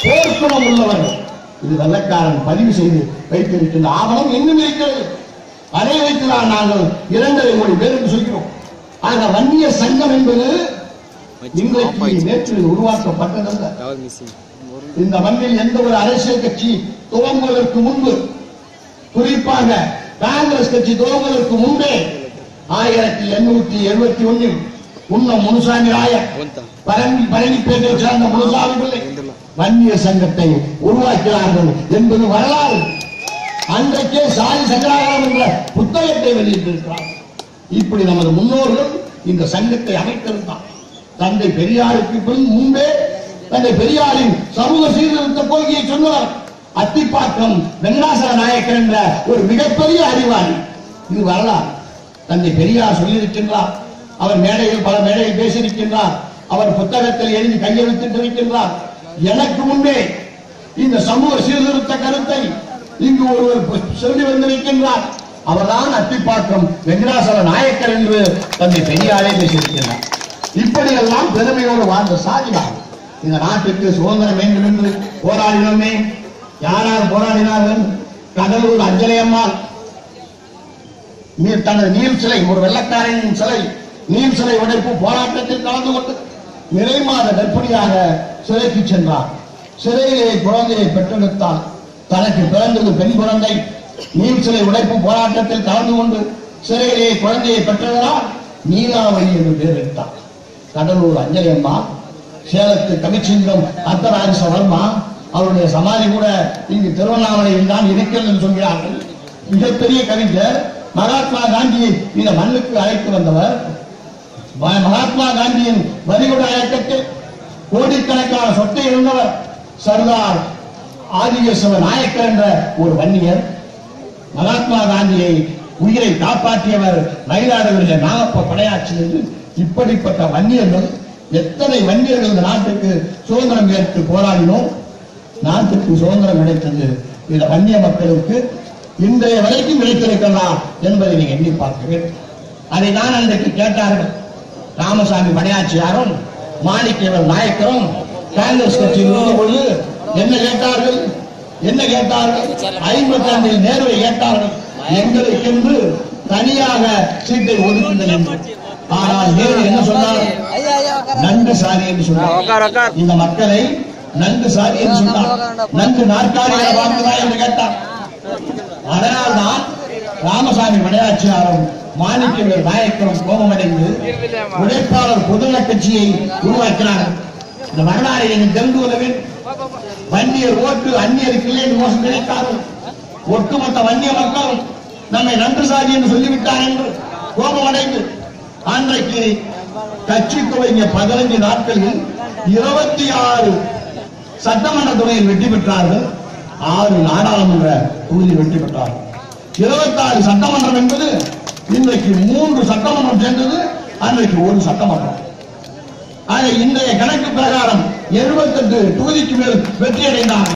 போர்க்குணம் உள்ளவர்கள் இது வெள்ளக்காரன் பதிவு செய்து வைத்திருக்கின்ற ஆவணம் இன்னும் இருக்கிறது அதை வைத்துதான் நாங்கள் இரண்டரை கோடி பேருக்கு சொல்கிறோம் ஆக வன்னிய சங்கம் என்பது இன்றைக்கு நேற்று உருவாக்கப்பட்டதல்ல That was missing. இந்த மண்ணில் எந்த ஒரு அரசியல் கட்சி துவங்குவதற்கு முன்பு குறிப்பாக காங்கிரஸ் கட்சி துவங்குவதற்கு முன்பே ஆயிரத்தி எண்ணூத்தி எழுபத்தி ஒன்னில் உன்னம் முனுசாமி ராயர் Onta. பழனி பழனிப்பேட்டை சேர்ந்த முனுசாமி பிள்ளை வன்னிய சங்கத்தை உருவாக்கினார்கள் என்பது வரலாறு அன்றைக்கே சாதி சங்கராகாரம் என்ற புத்தகத்தை வெளியிட்டிருக்கிறார் இப்படி நமது முன்னோர்கள் இந்த சங்கத்தை அமைத்திருந்தார் தந்தை பெரியாருக்கு பின் முன்பே தந்தை பெரியாரின் சமூக சீர்திருத்த கொள்கையை சொன்னவர் அத்திப்பாக்கம் வெங்கடாசல நாயக்கர் என்ற ஒரு மிகப்பெரிய அறிவாளி இது வரலாறு தந்தை பெரியார் சொல்லியிருக்கின்றார் அவர் மேடையில் பல மேடையில் பேசியிருக்கின்றார் அவர் புத்தகத்தில் எழுதி கையெழுத்திட்டு இருக்கின்றார் எனக்கு முன்பே இந்த சமூக சீர்திருத்த கருத்தை இங்கு ஒருவர் சொல்லி வந்திருக்கின்றார் அவர்தான் அத்திப்பாக்கம் வெங்கடாசல நாயக்கர் என்று தந்தை பெரியாரே பேசியிருக்கிறார் இப்படியெல்லாம் பெருமையோடு வாழ்ந்த சாதிதான் இந்த நாட்டுக்கு சுதந்திரம் வேண்டும் என்று போராடினோமே யார் யார் போராடினார்கள் கடலூர் அஞ்சலி அம்மாள் நீர் தனது நீர் சிலை ஒரு வெள்ளக்காரனின் சிலை நீர் சிலை உடைப்பு போராட்டத்தில் கலந்து கொண்டு நிறை மாத கர்ப்பிணியாக சிறைக்கு சென்றார் சிறையிலே குழந்தையை பெற்றெடுத்தார் தனக்கு பிறந்தது பெண் குழந்தை நீர் சிலை உடைப்பு போராட்டத்தில் கலந்து கொண்டு சிறையிலே குழந்தையை பெற்றதனால் நீலாவணி என்று பெயரிட்டார் கடலூர் அஞ்சலி அம்மா சேலத்து கவிச்சிங்கம் அர்த்தராஜ வர்மா அவருடைய சமாதி கூட இங்கு திருவண்ணாமலையில் தான் இருக்கிறது என்று சொல்கிறார்கள் மிகப்பெரிய கவிஞர் மகாத்மா காந்தியை இந்த மண்ணுக்கு அழைத்து வந்தவர் ம- மகாத்மா காந்தியின் வரிகுட இயக்கத்தில் கோடிக்கணக்கான சொத்தை இருந்தவர் சர்தார் ஆதிகேசவ நாயக்கர் என்ற ஒரு வன்னியர் மகாத்மா காந்தியை உயிரை காப்பாற்றியவர் மயிலாடுதுறையில நாகப்ப படையாட்சி என்று இப்படிப்பட்ட வன்னியர்கள் எத்தனை வன்னியர்கள் இந்த நாட்டுக்கு சுதந்திரம் ஏற்று போராடினோம் நாட்டுக்கு சுதந்திரம் கிடைத்தது இந்த வன்னிய மக்களுக்கு இன்றைய வரைக்கும் கிடைத்திருக்கலாம் என்பதை நீங்க எண்ணி பார்க்க வேண்டும் அதை தான் அன்றைக்கு கேட்டார்கள் ராமசாமி படையாச்சியாரும் மாணிக்கவர் நாயக்கரும் காங்கிரஸ் கட்சியில் இருந்த பொழுது என்ன கேட்டார்கள் என்ன கேட்டார்கள் ஐம்பத்தி ஆண்டில் நேருவை கேட்டார்கள் எங்களுக்கென்று தனியாக சீட்டை ஒதுக்குங்கள் என்று ஆனால் நேரு என்ன சொன்னார் நன்கு சாரி என்று சொன்னார் உக்கார், உக்கார். இந்த மக்களை நன்கு சாரி என்று சொன்னார் நன்கு நாற்காலிகளை வாங்குதா என்று கேட்டார் அதனால்தான் ராமசாமி விளையாட்சியாரும் மாணிக்கவேல் நாயக்கரும் கோபமடைந்து உழைப்பாளர் பொதுநல கட்சியை உருவாக்கினார்கள் இந்த வரலாறை நீங்கள் தெரிந்து கொள்ள வேண்டும் வன்னியர் ஓட்டு அந்நியருக்கு இல்லை என்று மோசம் நினைத்தார்கள் ஒட்டுமொத்த வன்னிய மக்கள் நம்மை நன்று சாதி என்று சொல்லிவிட்டார் என்று கோபமடைந்து அன்றைக்கு கட்சி துவங்கிய பதினைஞ்சு நாட்களில் இருபத்தி ஆறு சட்டமன்ற துறையில் வெற்றி பெற்றார்கள் ஆறு நாடாளுமன்ற தொகுதியில் வெற்றி பெற்றார்கள் இருபத்தாறு சட்டமன்றம் என்பது இன்றைக்கு மூன்று சட்டமன்றம் சேர்ந்தது அன்றைக்கு ஒரு சட்டமன்றம் ஆக இன்றைய கணக்கு பிரகாரம் 78 தொகுதிக்கு மேல் வெற்றி அடைந்தார்கள்